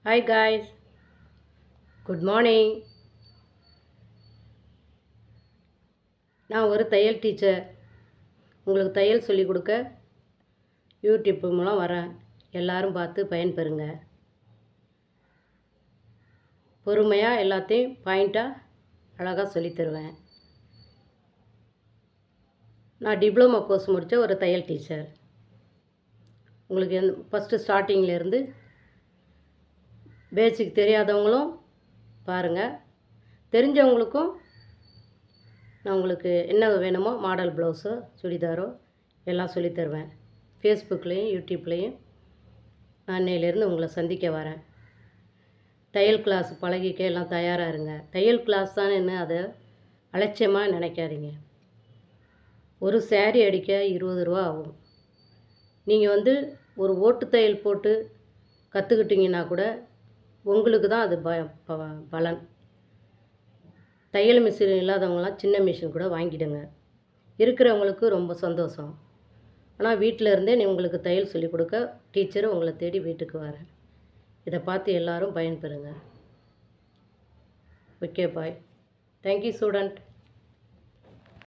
hi guys good morning நான் ஒரு தையல் டீச்சர் உங்களுக்கு தையல் சொல்லிக் கொடுக்க யூடியூப் மூலம் வரேன் எல்லாரும் பார்த்து பயன்பெறுங்க பொறுமையாக எல்லாத்தையும் பாயிண்ட்டாக அழகாக சொல்லித் தருவேன் நான் டிப்ளமோ கோர்ஸ் முடித்த ஒரு தையல் டீச்சர் உங்களுக்கு எந்த ஃபஸ்ட்டு ஸ்டார்டிங்லேருந்து பேசிக் தெரியாதவங்களும் பாருங்கள் தெரிஞ்சவங்களுக்கும் நான் உங்களுக்கு என்ன வேணுமோ மாடல் ப்ளவுஸோ சுடிதாரோ எல்லாம் சொல்லித் தருவேன் ஃபேஸ்புக்லேயும் யூடியூப்லேயும் நான் இன்னையிலேருந்து உங்களை சந்திக்க வரேன் தையல் கிளாஸ் பழகிக்க எல்லாம் தயாராக இருங்க தையல் கிளாஸ் தான் என்ன அதை அலட்சியமாக நினைக்காதீங்க ஒரு சேரீ அடிக்க இருபது ரூபா ஆகும் நீங்கள் வந்து ஒரு ஓட்டு தையல் போட்டு கற்றுக்கிட்டிங்கன்னா கூட உங்களுக்கு தான் அது ப ப- பலன் தையல் மிஷின் இல்லாதவங்களாம் சின்ன மிஷின் கூட வாங்கிடுங்க இருக்கிறவங்களுக்கு ரொம்ப சந்தோஷம் ஆனால் வீட்டில் இருந்தே நீ உங்களுக்கு தையல் சொல்லிக் கொடுக்க டீச்சர் உங்களை தேடி வீட்டுக்கு வரேன் இதை பார்த்து எல்லாரும் பயன்பெறுங்க ஓகே பாய் தேங்க்யூ ஸ்டூடெண்ட்